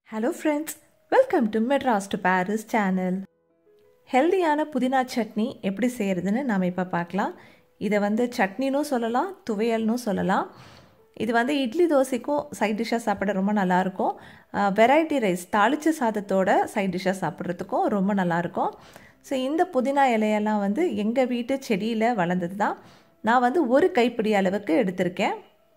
hello friends welcome to Madras to Paris channel ஹெல்தியான புதினா சட்னி எப்படி செய்கிறதுன்னு நாம் இப்போ பார்க்கலாம் இதை வந்து சட்னினும் சொல்லலாம் துவையல்னும் சொல்லலாம் இது வந்து இட்லி தோசைக்கும் சைட் டிஷ்ஷாக சாப்பிட ரொம்ப நல்லாயிருக்கும் வெரைட்டி ரைஸ் தாளித்த சாதத்தோட சைட் டிஷ்ஷாக சாப்பிட்றதுக்கும் ரொம்ப நல்லாயிருக்கும் ஸோ இந்த புதினா இலையெல்லாம் வந்து எங்கள் வீட்டு செடியில் வளர்ந்தது தான் நான் வந்து ஒரு கைப்பிடி அளவுக்கு எடுத்திருக்கேன்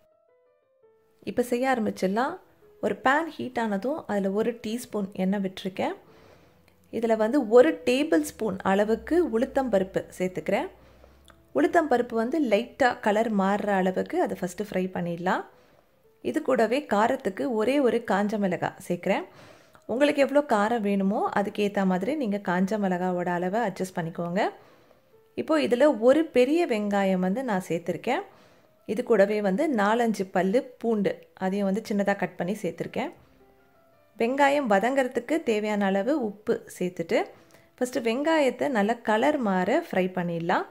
இப்போ செய்ய ஆரம்பிச்சிடலாம் ஒரு பேன் ஹீட் ஆனதும் அதில் ஒரு டீஸ்பூன் எண்ணெய் விட்டுருக்கேன் இதில் வந்து ஒரு டேபிள் ஸ்பூன் அளவுக்கு உளுத்தம் பருப்பு சேர்த்துக்கிறேன் உளுத்தம் பருப்பு வந்து லைட்டாக கலர் மாறுற அளவுக்கு அதை ஃபஸ்ட்டு ஃப்ரை பண்ணிடலாம் இது கூடவே காரத்துக்கு ஒரே ஒரு காஞ்ச மிளகாய் சேர்க்குறேன் உங்களுக்கு எவ்வளோ காரம் வேணுமோ அதுக்கேற்ற மாதிரி நீங்கள் காஞ்ச மிளகாவோட அளவை அட்ஜஸ்ட் பண்ணிக்கோங்க இப்போது இதில் ஒரு பெரிய வெங்காயம் வந்து நான் சேர்த்துருக்கேன் இது கூடவே வந்து நாலஞ்சு பல் பூண்டு அதையும் வந்து சின்னதாக கட் பண்ணி சேர்த்துருக்கேன் வெங்காயம் வதங்கிறதுக்கு தேவையான அளவு உப்பு சேர்த்துட்டு ஃபஸ்ட்டு வெங்காயத்தை நல்லா கலர் மாற ஃப்ரை பண்ணிடலாம்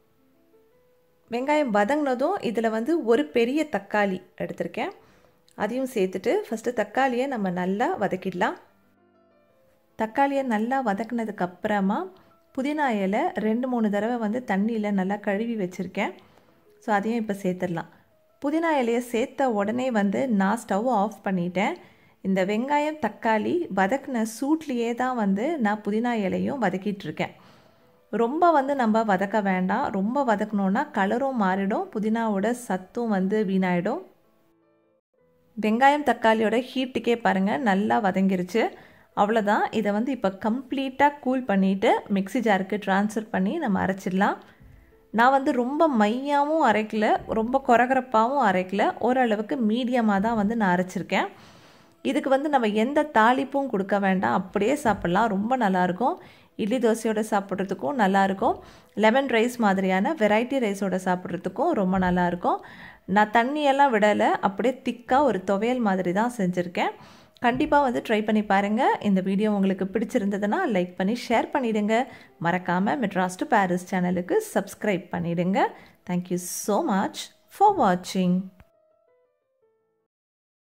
வெங்காயம் வதங்கினதும் இதில் வந்து ஒரு பெரிய தக்காளி எடுத்திருக்கேன் அதையும் சேர்த்துட்டு ஃபஸ்ட்டு தக்காளியை நம்ம நல்லா வதக்கிடலாம் தக்காளியை நல்லா வதக்கினதுக்கு அப்புறமா புதினா இலை ரெண்டு மூணு தடவை வந்து தண்ணியில் நல்லா கழுவி வச்சுருக்கேன் ஸோ அதையும் இப்போ சேர்த்துடலாம் புதினா இலையை சேர்த்த உடனே வந்து நான் ஸ்டவ் ஆஃப் பண்ணிட்டேன் இந்த வெங்காயம் தக்காளி வதக்கின சூட்லேயே தான் வந்து நான் புதினா இலையும் வதக்கிட்டுருக்கேன் ரொம்ப வந்து நம்ம வதக்க வேண்டாம் ரொம்ப வதக்கணுன்னா கலரும் மாறிடும் புதினாவோட சத்தும் வந்து வீணாயிடும் வெங்காயம் தக்காளியோட ஹீட்டுக்கே பாருங்கள் நல்லா வதங்கிருச்சு அவ்வளோதான் இதை வந்து இப்போ கம்ப்ளீட்டாக கூல் பண்ணிவிட்டு மிக்சி ஜாருக்கு ட்ரான்ஸ்ஃபர் பண்ணி நம்ம அரைச்சிடலாம் நான் வந்து ரொம்ப மையாகவும் அரைக்கல ரொம்ப குறகுறப்பாகவும் அரைக்கல ஓரளவுக்கு மீடியமாக தான் வந்து நான் அரைச்சிருக்கேன் இதுக்கு வந்து நம்ம எந்த தாளிப்பும் கொடுக்க வேண்டாம் அப்படியே சாப்பிட்லாம் ரொம்ப நல்லாயிருக்கும் இட்லி தோசையோடு சாப்பிட்றதுக்கும் நல்லாயிருக்கும் லெமன் ரைஸ் மாதிரியான வெரைட்டி ரைஸோடு சாப்பிட்றதுக்கும் ரொம்ப நல்லாயிருக்கும் நான் தண்ணியெல்லாம் விடலை அப்படியே திக்காக ஒரு துவையல் மாதிரி தான் செஞ்சுருக்கேன் கண்டிப்பாக வந்து ட்ரை பண்ணி பாருங்கள் இந்த வீடியோ உங்களுக்கு பிடிச்சிருந்ததுன்னா லைக் பண்ணி ஷேர் பண்ணிவிடுங்க மறக்காமல் மெட்ராஸ் டு பாரிஸ் சேனலுக்கு சப்ஸ்கிரைப் பண்ணிவிடுங்க தேங்க்யூ ஸோ மச் ஃபார் வாட்சிங்